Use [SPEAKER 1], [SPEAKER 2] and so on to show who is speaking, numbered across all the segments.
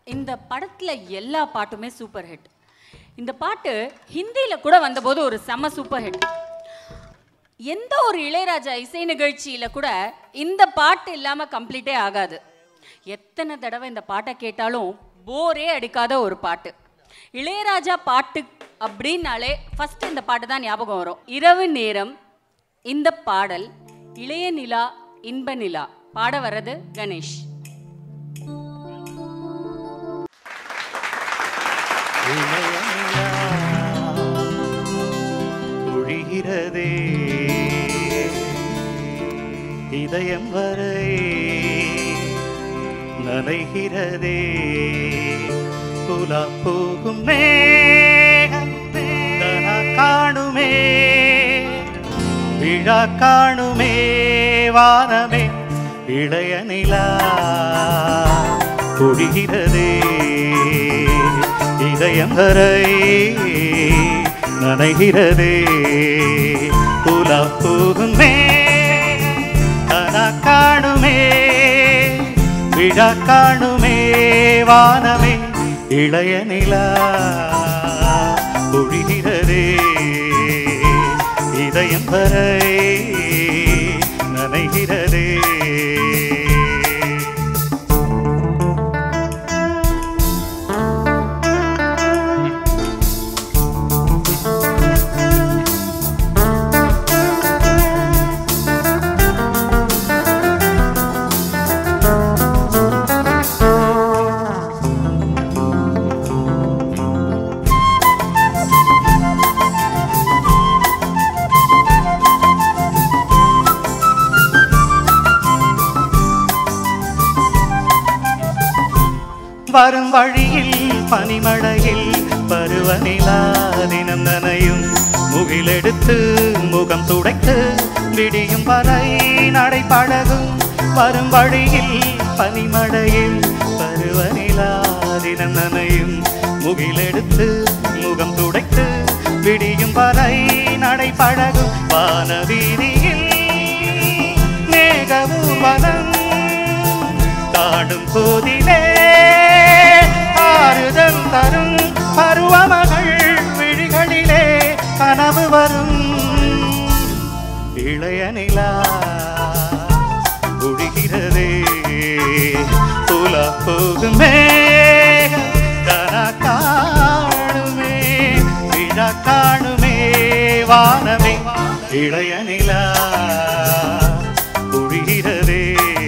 [SPEAKER 1] இந்த படத்துல எல்லா பாட்டுமே சூப்பர் ஹிட் இந்த பாட்டு ஹிந்தியில கூட வந்தபோது ஒரு செம சூப்பர் ஹிட் எந்த ஒரு இளையராஜா இசை நிகழ்ச்சியில கூட இந்த பாட்டு இல்லாம கம்ப்ளீட்டே ஆகாது எத்தனை தடவை இந்த பாட்டை கேட்டாலும் போரே அடிக்காத ஒரு பாட்டு இளையராஜா பாட்டு அப்படின்னாலே ஃபர்ஸ்ட் இந்த பாட்டு தான் ஞாபகம் வரும் இரவு நேரம் இந்த பாடல் இளைய நிலா இன்ப நிலா பாட வர்றது கணேஷ்
[SPEAKER 2] ஒழிகிறதே இதயம் வரை நனைகிறதே புலா போகும் மேகம் தனா காணுமே விழா காணுமே வானமே இளைய நிலா ஒழிகிறதே இதயம் வரை நனைகிறதே புலா போகும் மேகம் தனா காணுமே விழா காணுமே வானமே இளைய நிலா ஒழிகிறதே இதயம் வரை நனைகிறதே வரும் வழியில் பனிமழையில் பருவநிலா தினம் நனையும் முகிலெடுத்து முகம் துடைத்து விடியும் வரை நடைபழகும் வரும் வழியில் பனிமழையில் பருவநிலா தினம் நனையும் முகிலெடுத்து முகம் துடைத்து விடியும் வரை நடைபழகும் வானவீதியில் மேக ஊர்வலம் காணும் போதிலே ஆறுதல் தரும் பருவமகள் விழிகளிலே கனவு வரும் இளைய நிலா ஒழிகிறதே புல போகுமே கனா காணுமே விழா காணுமே வானமே இளைய நிலா ஒழிகிறதே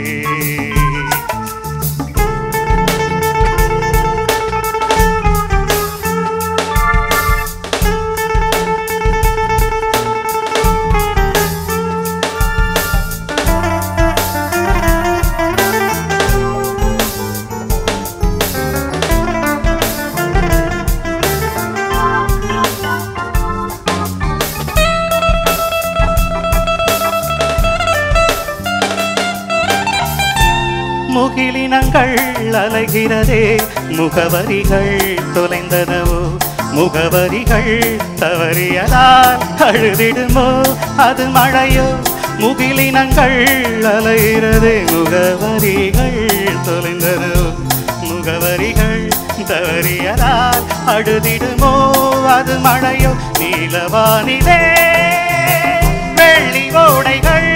[SPEAKER 2] முகிலினங்கள் அலைகிறதே முகவரிகள் தொலைந்தனவோ முகவரிகள் தவறியதால் அழுதிடுமோ அது மழையோ முகிலினங்கள் அலைகிறதே முகவரிகள் தொலைந்தனவோ முகவரிகள் தவறியதால் அழுதிடுமோ அது மழையோ நீலவானிலே வெள்ளி ஓடைகள்